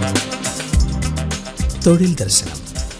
തൊഴിൽ ദർശനം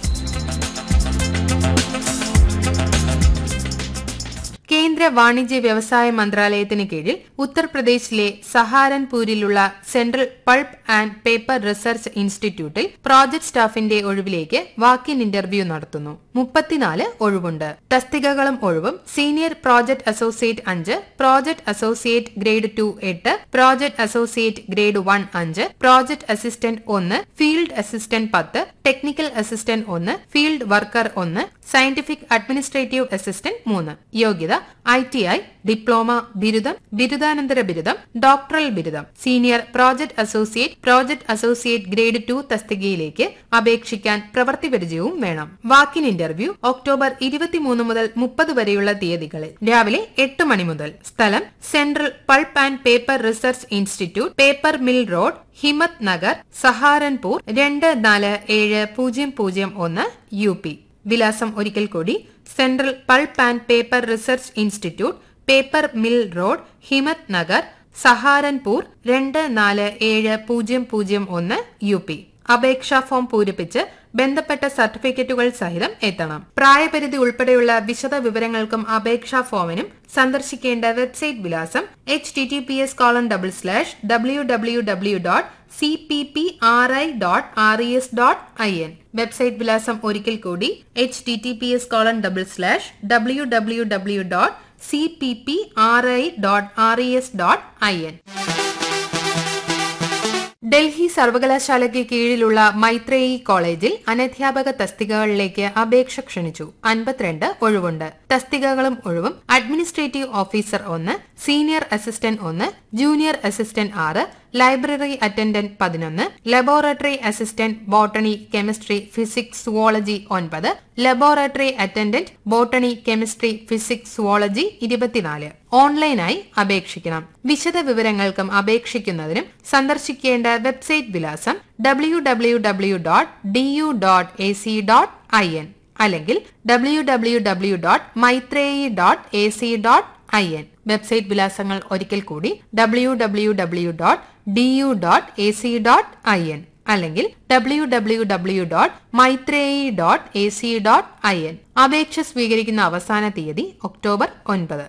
കേന്ദ്ര വാണിജ്യ വ്യവസായ മന്ത്രാലയത്തിന് കീഴിൽ ഉത്തർപ്രദേശിലെ സഹാരൻപൂരിലുള്ള central pulp and paper research ഇൻസ്റ്റിറ്റ്യൂട്ടിൽ പ്രോജക്ട് സ്റ്റാഫിന്റെ ഒഴിവിലേക്ക് വാക്കിൻ ഇന്റർവ്യൂ നടത്തുന്നു മുപ്പത്തിനാല് ഒഴിവുണ്ട് തസ്തികകളും ഒഴിവും സീനിയർ പ്രോജക്ട് അസോസിയേറ്റ് അഞ്ച് പ്രോജക്ട് അസോസിയേറ്റ് ഗ്രേഡ് ടു എട്ട് പ്രോജക്ട് അസോസിയേറ്റ് ഗ്രേഡ് വൺ അഞ്ച് പ്രോജക്ട് അസിസ്റ്റന്റ് ഒന്ന് ഫീൽഡ് അസിസ്റ്റന്റ് പത്ത് ടെക്നിക്കൽ അസിസ്റ്റന്റ് ഒന്ന് ഫീൽഡ് വർക്കർ ഒന്ന് സയന്റിഫിക് അഡ്മിനിസ്ട്രേറ്റീവ് അസിസ്റ്റന്റ് മൂന്ന് യോഗ്യത ഐ ടി ഐ ഡിപ്ലോമ ബിരുദം ബിരുദാനന്തര ബിരുദം ഡോക്ടറൽ ബിരുദം senior project associate project associate grade two തസ്തികയിലേക്ക് അപേക്ഷിക്കാൻ പ്രവൃത്തി പരിചയവും വേണം വാക്കിൻ ഇന്റർവ്യൂ ഒക്ടോബർ ഇരുപത്തിമൂന്ന് മുതൽ മുപ്പത് വരെയുള്ള തീയതികളിൽ രാവിലെ എട്ട് മണി മുതൽ സ്ഥലം central pulp and paper research institute paper mill road Himmat Nagar Saharanpur രണ്ട് നാല് ഏഴ് പൂജ്യം പൂജ്യം ഒന്ന് യു പി വിലാസം ഒരിക്കൽ കൂടി central pulp and paper research institute paper mill road Himmat Nagar Saharanpur രണ്ട് നാല് ഏഴ് പൂജ്യം പൂജ്യം ഒന്ന് യു പി അപേക്ഷാ ഫോം പൂരിപ്പിച്ച് ബന്ധപ്പെട്ട സർട്ടിഫിക്കറ്റുകൾ സഹിതം എത്തണം പ്രായപരിധി ഉൾപ്പെടെയുള്ള വിശദ വിവരങ്ങൾക്കും അപേക്ഷാ ഫോമിനും സന്ദർശിക്കേണ്ട വെബ്സൈറ്റ് വിലാസം H T T P S colon double slash W W W dot C P P R I dot R E S dot I N website വിലാസം ഒരിക്കൽ കൂടി H T T P S colon double slash W W W dot C P P R I dot R E S dot I N Delhi സർവകലാശാലയ്ക്ക് കീഴിലുള്ള മൈത്രേയി കോളേജിൽ അനധ്യാപക തസ്തികകളിലേക്ക് അപേക്ഷ ക്ഷണിച്ചു അൻപത്തിരണ്ട് ഒഴിവുണ്ട് തസ്തികകളും ഒഴിവും അഡ്മിനിസ്ട്രേറ്റീവ് ഓഫീസർ ഒന്ന് സീനിയർ അസിസ്റ്റന്റ് ഒന്ന് ജൂനിയർ അസിസ്റ്റന്റ് ആറ് ലൈബ്രറി അറ്റൻഡന്റ് പതിനൊന്ന് laboratory assistant botany chemistry physics zoology ഒൻപത് laboratory attendant botany chemistry physics zoology ഇരുപത്തിനാല് ഓൺലൈനായി അപേക്ഷിക്കണം വിശദ വിവരങ്ങൾക്കും അപേക്ഷിക്കുന്നതിനും സന്ദർശിക്കേണ്ട വെബ്സൈറ്റ് വിലാസം W W W dot D U dot A C dot I N അല്ലെങ്കിൽ W W W dot Maitreyi dot A C dot I N website വിലാസങ്ങൾ ഒരിക്കൽ കൂടി W W W dot D U dot A C dot I N അല്ലെങ്കിൽ W W W dot Maitreyi dot A C dot I N അപേക്ഷ സ്വീകരിക്കുന്ന അവസാന തീയതി October ഒൻപത്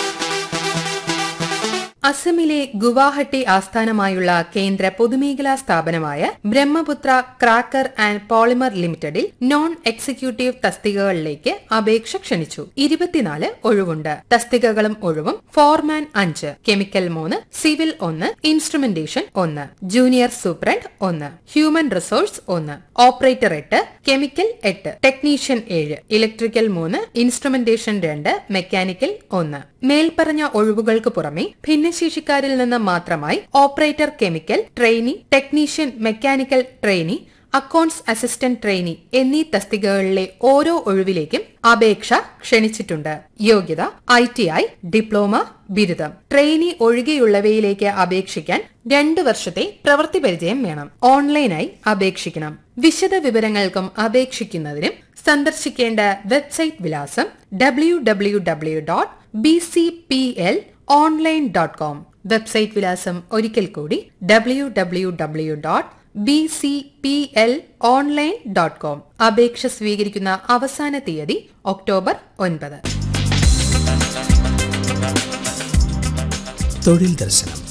അസമിലെ ഗുവാഹട്ടി ആസ്ഥാനമായുള്ള കേന്ദ്ര പൊതുമേഖലാ സ്ഥാപനമായ ബ്രഹ്മപുത്ര ക്രാക്കർ ആൻഡ് പോളിമർ ലിമിറ്റഡിൽ നോൺ എക്സിക്യൂട്ടീവ് തസ്തികകളിലേക്ക് അപേക്ഷ ക്ഷണിച്ചു ഇരുപത്തിനാല് ഒഴിവുണ്ട് തസ്തികകളും ഒഴിവും ഫോർമാൻ അഞ്ച് കെമിക്കൽ മൂന്ന് സിവിൽ ഒന്ന് ഇൻസ്ട്രുമെന്റേഷൻ ഒന്ന് ജൂനിയർ സൂപ്രണ്ട് ഒന്ന് ഹ്യൂമൻ റിസോഴ്സ് ഒന്ന് ഓപ്പറേറ്റർ എട്ട് കെമിക്കൽ എട്ട് ടെക്നീഷ്യൻ ഏഴ് ഇലക്ട്രിക്കൽ മൂന്ന് ഇൻസ്ട്രുമെന്റേഷൻ രണ്ട് മെക്കാനിക്കൽ ഒന്ന് മേൽപ്പറഞ്ഞ ഒഴിവുകൾക്ക് പുറമെ ഭിന്നശേഷിക്കാരിൽ നിന്ന് മാത്രമായി operator chemical trainee technician mechanical trainee accounts assistant trainee എന്നീ തസ്തികകളിലെ ഓരോ ഒഴിവിലേക്കും അപേക്ഷ ക്ഷണിച്ചിട്ടുണ്ട് യോഗ്യത ഐ ടി ഐ ഡിപ്ലോമ ബിരുദം ട്രെയിനി ഒഴികെയുള്ളവയിലേക്ക് അപേക്ഷിക്കാൻ രണ്ടു വർഷത്തെ പ്രവൃത്തി പരിചയം വേണം ഓൺലൈനായി അപേക്ഷിക്കണം വിശദ വിവരങ്ങൾക്കും അപേക്ഷിക്കുന്നതിനും സന്ദർശിക്കേണ്ട വെബ്സൈറ്റ് വിലാസം W W W dot B C P L online dot com website വിലാസം ഒരിക്കൽ കൂടി W W W dot B C P L online dot com അപേക്ഷ സ്വീകരിക്കുന്ന അവസാന തീയതി ഒക്ടോബർ ഒൻപത് തൊഴിൽ ദർശനം